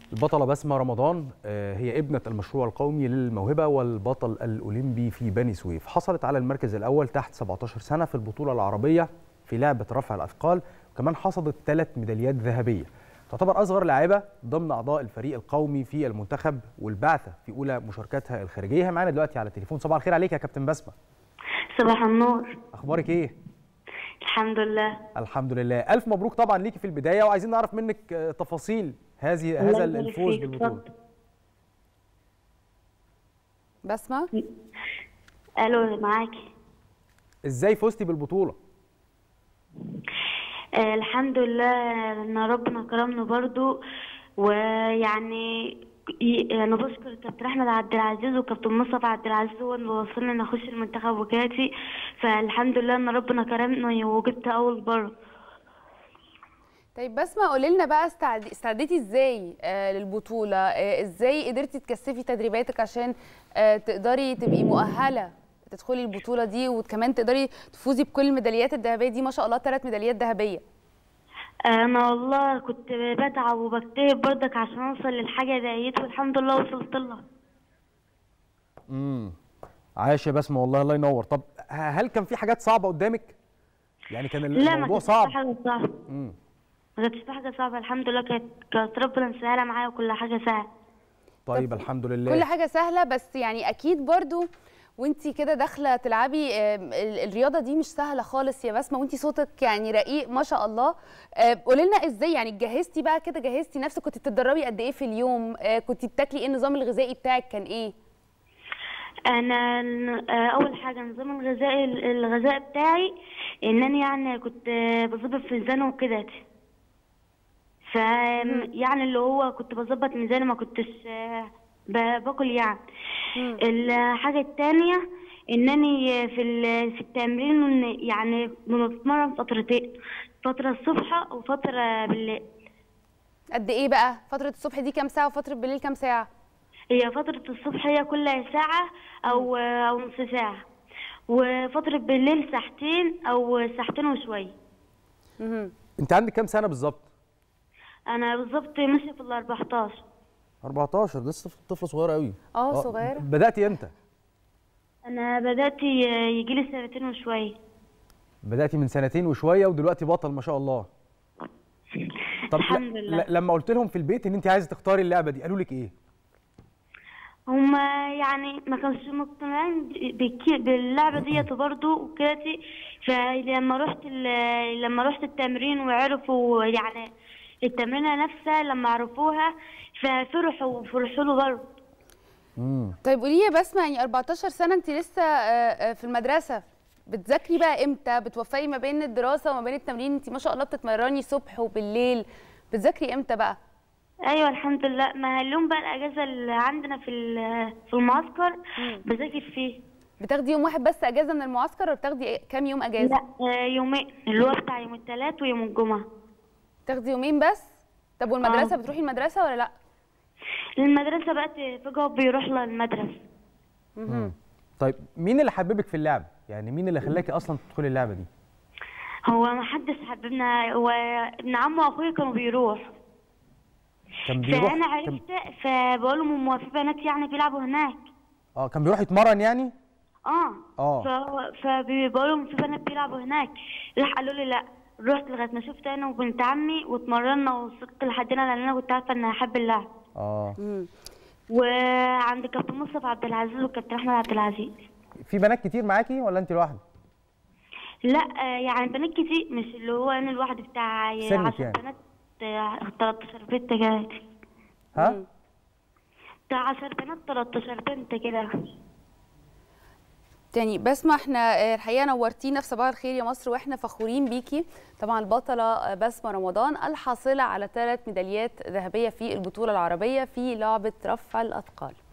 البطلة بسمة رمضان آه، هي ابنة المشروع القومي للموهبة والبطل الأولمبي في بني سويف حصلت على المركز الأول تحت 17 سنة في البطولة العربية في لعبة رفع الأثقال وكمان حصدت ثلاث ميداليات ذهبية تعتبر أصغر لاعبة ضمن أعضاء الفريق القومي في المنتخب والبعثة في أولى مشاركاتها الخارجية هي معانا دلوقتي على التليفون صباح الخير عليك يا كابتن بسمة صباح النور أخبارك إيه؟ الحمد لله الحمد لله ألف مبروك طبعا ليكي في البداية وعايزين نعرف منك آه، تفاصيل هذه الله هذا يبارك الفوز فيك. بالبطولة اتفضل. بسمة الو معاكي ازاي فزتي بالبطولة؟ آه الحمد لله ان ربنا كرمنا برضو ويعني ي- انا بشكر كابتن احمد عبد العزيز وكابتن مصطفى عبد العزيز هو اللي وصلنا ان اخش المنتخب وكاتي فالحمد لله ان ربنا كرمنا وجبت اول بره طيب بسمة قولي لنا بقى استعد... استعديتي ازاي آه للبطولة آه ازاي قدرتي تكثفي تدريباتك عشان آه تقدري تبقي مؤهلة تدخلي البطولة دي وكمان تقدري تفوزي بكل الميداليات الذهبية دي ما شاء الله ثلاث ميداليات ذهبية انا والله كنت بتعب وبجتهد برضك عشان اوصل للحاجه ديت والحمد لله وصلت لها امم عاش يا بسمة والله الله ينور طب ه- هل كان في حاجات صعبة قدامك؟ يعني كان لا ما الموضوع كانتش صعب في حاجه صعبه امم ما كانتش في حاجه صعبه الحمد لله كانت كانت ربنا مسهله معايا وكل حاجه سهله طيب الحمد لله كل حاجة سهلة بس يعني أكيد برضو وانتي كده داخلة تلعبي آم، ال- الرياضة دي مش سهلة خالص يا بسمة وانتي صوتك يعني رقيق ما شاء الله آه، قولي لنا ازاي يعني جهزتي بقى كده جهزتي نفسك كنت بتتدربي قد ايه في اليوم آه، كنت بتاكلي ايه النظام الغذائي بتاعك كان ايه انا ن- آه، اول حاجه نظام الغذائي الغذاء بتاعي ان انا يعني كنت آه، بظبط في ميزاني وكده ف يعني اللي هو كنت بظبط ميزاني ما كنتش آه، ب- باكل يعني الحاجه التانية انني في ال- في التمرين إن يعني بتمرن فترتين فتره الصبح وفتره بالليل قد ايه بقى فترة الصبح دي كام ساعة وفترة بالليل كام ساعة هي فترة الصبح هي كل ساعة أو أو نص ساعة وفترة بالليل ساعتين أو ساعتين وشوية مهم. انت عندك كام سنة بالظبط؟ أنا بالظبط ماشية في ال 14 14 لسه طفل صغير قوي اه صغيرة بدأتي امتى؟ أنا بدأت يجي لي سنتين وشوية بدأتي من سنتين وشوية ودلوقتي بطل ما شاء الله طب ل- الحمد لله. ل- لما قلت لهم في البيت ان انت عايزه تختاري اللعبه دي قالوا لك ايه هما يعني ما كانوش مقتنعين بالكي- باللعبة ديت برضه وكده فلما رحت ال- لما رحت التمرين وعرفوا يعني التمرينة نفسها لما عرفوها ففرحوا فرحوا له برضه امم طيب قولي لي يا بسمة يعني 14 سنة انت لسه آه، آه، في المدرسة بتذاكري بقى امتى بتوفقي ما بين الدراسة وما بين التمرين انت ما شاء الله بتتمرني صبح وبالليل بتذاكري امتى بقى ايوه الحمد لله ما اليوم بقى الاجازه اللي عندنا في ال- في المعسكر بذاكر فيه بتاخدي يوم واحد بس اجازة من المعسكر ولا بتاخدي إيه- كام يوم اجازة لا آه، يومين اللي هو بتاع يوم الثلاث ويوم الجمعه بتاخدي يومين بس طب والمدرسة آه. بتروحي المدرسة ولا لا المدرسه بقت فجاه بيروح لها المدرسه مهم. طيب مين اللي حببك في اللعبه يعني مين اللي خلاكي اصلا تدخلي اللعبه دي هو ما حدش حببنا هو ابن عمه واخويا كانوا بيروح كان بيروح فانا كان... عرفت فبقول لهم هو في بنات يعني بيلعبوا هناك اه كان بيروح يتمرن يعني اه آه. ف- فبقول لهم في بنات بيلعبوا هناك راح قالوا لي لا رحت لغايه ما شفت انا وبنت عمي واتمرنا وصلت لحدنا لان انا كنت عارفه ان انا احب اللعب اه مم. وعند كابتن مصطفى عبد العزيز وكابتن احمد عبد العزيز في بنات كتير معاكي ولا انت لوحدك لا آه، يعني بنات كتير مش اللي هو انا الواحد بتاع سنك 10 يعني. بنات آه، 13 بنت كده ها بتاع 10 بنات 13 بنت كده يعني بسمة احنا آه، الحقيقه نورتينا في صباح الخير يا مصر واحنا فخورين بيكي طبعا البطله آه، بسمه رمضان الحاصله على ثلاث ميداليات ذهبيه في البطوله العربيه في لعبه رفع الاثقال